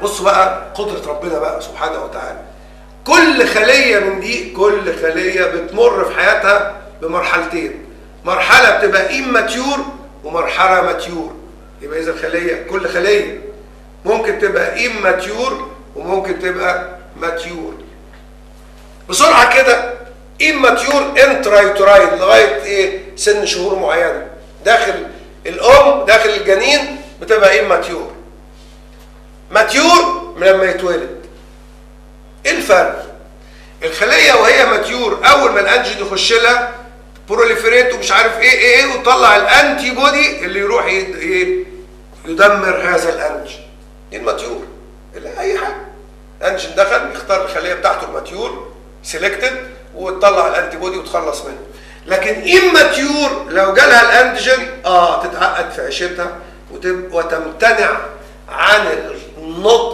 بصوا بقى قدرة ربنا بقى سبحانه وتعالى كل خلية من دي كل خلية بتمر في حياتها بمرحلتين مرحلة بتبقى immature ومرحلة ماتيور يبقى إذا الخلية كل خلية ممكن تبقى immature وممكن تبقى ماتيور بسرعة كده immature intrauterine لغاية إيه سن شهور معينة داخل الأم داخل الجنين بتبقى immature ماتيور من لما يتولد ايه الفرق الخليه وهي ماتيور اول ما الانجين يخش لها بروليفريت ومش عارف ايه ايه ايه وتطلع الانتي بودي اللي يروح ي- ي- يدمر هذا الانجين دي الماتيور اللي اي حاجه انجين دخل يختار الخليه بتاعته الماتيور سيلكتد وتطلع الانتي بودي وتخلص منه لكن اماتيور لو جالها الانتيجين اه تتعقد في عيشتها وتب- وتمتنع عن النطق